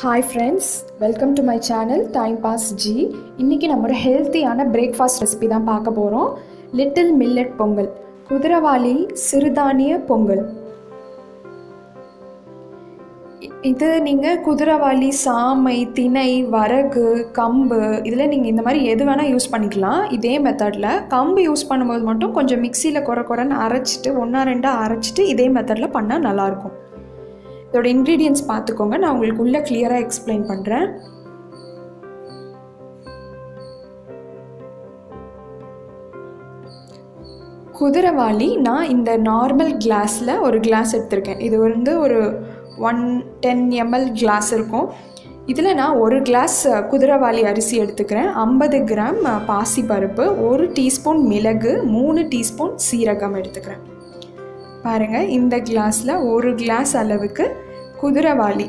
hi friends welcome to my channel time pass ஜி இன்றைக்கி நம்ம ஒரு ஹெல்த்தியான பிரேக்ஃபாஸ்ட் ரெசிபி தான் பார்க்க போகிறோம் லிட்டில் மில்லட் பொங்கல் குதிரவாளி சிறுதானிய பொங்கல் இ- இது நீங்கள் குதிரவாளி சாமை திணை வரகு கம்பு இதில் நீங்கள் இந்த மாதிரி எது வேணால் யூஸ் பண்ணிக்கலாம் இதே மெத்தடில் கம்பு யூஸ் பண்ணும்போது மட்டும் கொஞ்சம் மிக்சியில் குறை குறைன்னு அரைச்சிட்டு ஒன்றா ரெண்டாக அரைச்சிட்டு இதே மெத்தடில் பண்ணால் நல்லாயிருக்கும் இதோட இன்க்ரீடியன்ஸ் பார்த்துக்கோங்க நான் உங்களுக்கு உள்ளே கிளியராக எக்ஸ்பிளைன் பண்ணுறேன் குதிரவாளி நான் இந்த நார்மல் கிளாஸில் ஒரு கிளாஸ் எடுத்திருக்கேன் இது வந்து ஒரு ஒன் டென் எம்எல் கிளாஸ் இருக்கும் இதில் நான் ஒரு கிளாஸ் குதிரவாளி அரிசி எடுத்துக்கிறேன் ஐம்பது கிராம் பாசிப்பருப்பு ஒரு டீஸ்பூன் மிளகு மூணு டீஸ்பூன் சீரகம் எடுத்துக்கிறேன் பாருங்கள் இந்த கிளாஸில் ஒரு கிளாஸ் அளவுக்கு குதிரவாளி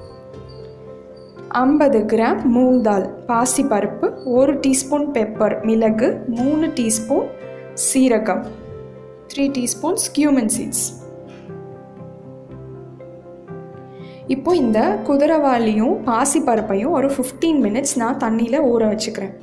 ஐம்பது கிராம் மூங் தால் பாசிப்பருப்பு ஒரு டீஸ்பூன் பெப்பர் மிளகு மூணு டீஸ்பூன் சீரகம் த்ரீ டீஸ்பூன்ஸ் cumin சீட்ஸ் இப்போ இந்த குதிரவாளியும் பாசிப்பருப்பையும் ஒரு 15 மினிட்ஸ் நான் தண்ணியில் ஊற வச்சுக்கிறேன்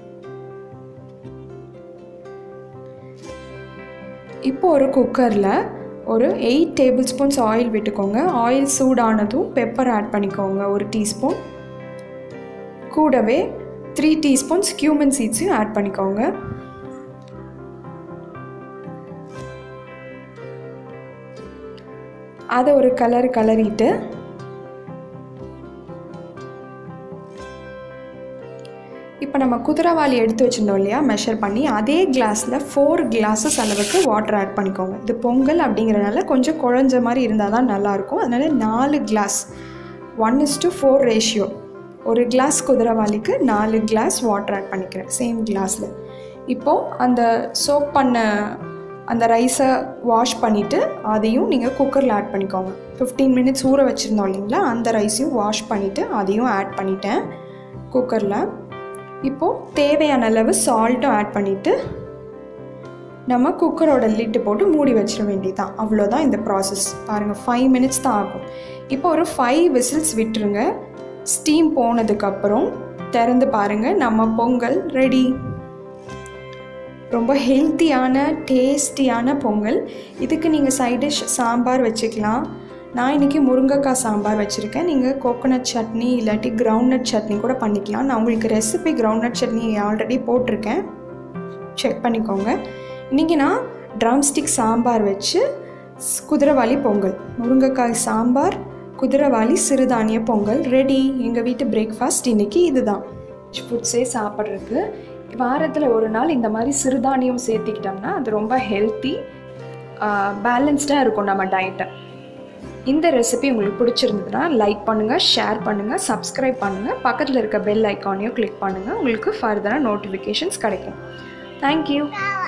இப்போ ஒரு குக்கரில் ஒரு எயிட் டேபிள் ஸ்பூன்ஸ் ஆயில் விட்டுக்கோங்க ஆயில் சூடானதும் பெப்பர் ஆட் பண்ணிக்கோங்க ஒரு டீஸ்பூன் கூடவே த்ரீ டீஸ்பூன்ஸ் cumin சீட்ஸையும் ஆட் பண்ணிக்கோங்க அதை ஒரு கலர் கலரிட்டு இப்போ நம்ம குதிரவாளி எடுத்து வச்சுருந்தோம் இல்லையா மெஷர் பண்ணி அதே கிளாஸில் ஃபோர் கிளாஸஸ் அளவுக்கு வாட்டர் ஆட் பண்ணிக்கோங்க இது பொங்கல் அப்படிங்கிறனால கொஞ்சம் குழஞ்ச மாதிரி இருந்தால் தான் நல்லாயிருக்கும் அதனால் நாலு glass one is to four ratio ஒரு கிளாஸ் குதிரவாளிக்கு நாலு கிளாஸ் வாட்டர் ஆட் பண்ணிக்கிறேன் சேம் கிளாஸில் இப்போது அந்த சோப் பண்ண அந்த ரைஸை வாஷ் பண்ணிவிட்டு அதையும் நீங்கள் குக்கரில் ஆட் பண்ணிக்கோங்க 15 மினிட்ஸ் ஊற வச்சுருந்தோம் இல்லைங்களா அந்த ரைஸையும் வாஷ் பண்ணிவிட்டு அதையும் ஆட் பண்ணிட்டேன் குக்கரில் இப்போது தேவையான அளவு சால்ட்டும் ஆட் பண்ணிவிட்டு நம்ம குக்கரோட லிட்டு போட்டு மூடி வச்சிட வேண்டியதான் அவ்வளோதான் இந்த ப்ராசஸ் பாருங்கள் ஃபைவ் மினிட்ஸ் தான் ஆகும் இப்போ ஒரு ஃபைவ் விசில்ஸ் விட்டுருங்க ஸ்டீம் போனதுக்கப்புறம் திறந்து பாருங்கள் நம்ம பொங்கல் ரெடி ரொம்ப ஹெல்த்தியான டேஸ்டியான பொங்கல் இதுக்கு நீங்கள் சைட் டிஷ் சாம்பார் வச்சுக்கலாம் நான் இன்றைக்கி முருங்கைக்காய் சாம்பார் வச்சுருக்கேன் நீங்கள் கோகோனட் சட்னி இல்லாட்டி கிரவுண்ட்நட் சட்னி கூட பண்ணிக்கலாம் நான் உங்களுக்கு ரெசிபி கிரவுண்ட்நட் சட்னி ஆல்ரெடி போட்டிருக்கேன் செக் பண்ணிக்கோங்க இன்றைக்கி நான் ட்ரம் ஸ்டிக் சாம்பார் வச்சு ஸ்- குதிரவாளி பொங்கல் முருங்கைக்காய் சாம்பார் குதிரவாளி சிறுதானிய பொங்கல் ரெடி எங்கள் வீட்டு பிரேக்ஃபாஸ்ட் இன்றைக்கி இதுதான் ஃபுட்ஸே சாப்பிட்றதுக்கு வாரத்தில் ஒரு நாள் இந்த மாதிரி சிறுதானியம் சேர்த்திக்கிட்டோம்னா அது ரொம்ப ஹெல்த்தி பேலன்ஸ்டாக இருக்கும் நம்ம டயட்டை இந்த ரெசிபி உங்களுக்கு பிடிச்சிருந்ததுன்னா லைக் பண்ணுங்கள் ஷேர் பண்ணுங்கள் சப்ஸ்கிரைப் பண்ணுங்கள் பக்கத்தில் இருக்க பெல் ஐக்கானையும் கிளிக் பண்ணுங்கள் உங்களுக்கு ஃபர்தராக நோட்டிஃபிகேஷன்ஸ் கிடைக்கும் தேங்க்யூ